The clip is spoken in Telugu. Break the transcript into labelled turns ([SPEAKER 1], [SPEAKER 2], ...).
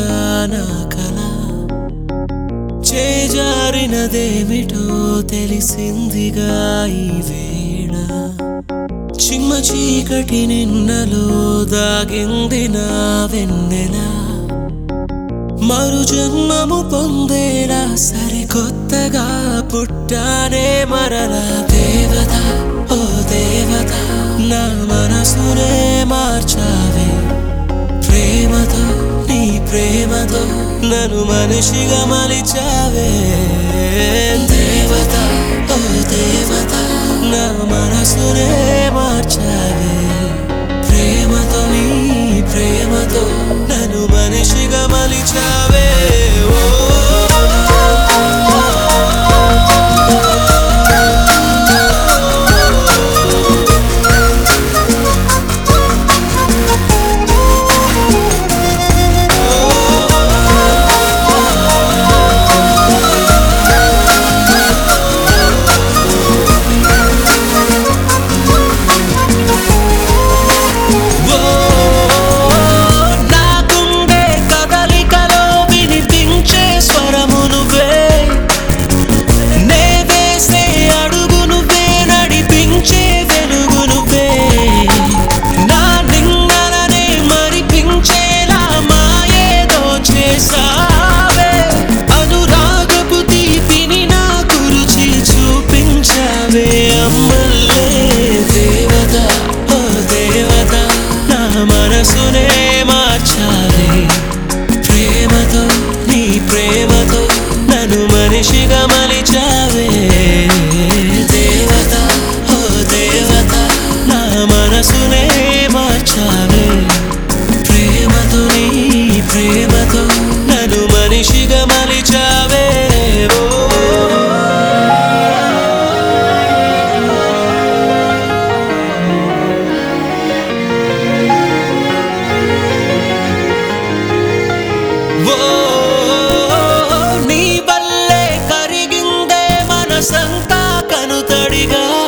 [SPEAKER 1] నీవా నా కల చేజారినదేమిటో తెలిసిందిగా ఈ వేళ చిమ్మ చీకటి నిన్నలో దాగింది నా వెన్నెల మరు జన్మము పొందేలా సరికొత్తగా పుట్టానే మరలా దేవత ఓ దేవత నా మనసునే మార్చావే ప్రేమతో నీ ప్రేమతో నన్ను మనిషిగా మలిచావే దేవత ఓ దేవత నా మనసునే మార్చావే ప్రేమతో నీ ప్రేమతో నన్ను మనిషిగా మలిచావే ఓ ఓ నా గుండె కదలికలో వినిపించే స్వరము నువ్వే నే వేసే అడుగు నువ్వే నడిపించే వెలుగు నువ్వే నా నిన్నలనే మరిపించేలా మాయేదో చేసావే అనురాగపు తీపిని నాకు రుచి చూపించావే అమ్మల్లే దేవత ఓ దేవత నా మనసునే మార్చావే ప్రేమతో నీ ప్రేమతో నన్ను మనిషిగా మలిచావే దేవత ఓ దేవత నా మనసునే మార్చావే ప్రేమతో నీ ప్రేమతో నన్ను మనిషిగా మలిచావే ఓ ఓ నీ వల్లే కరిగిందే మనసంతా కనుతడిగా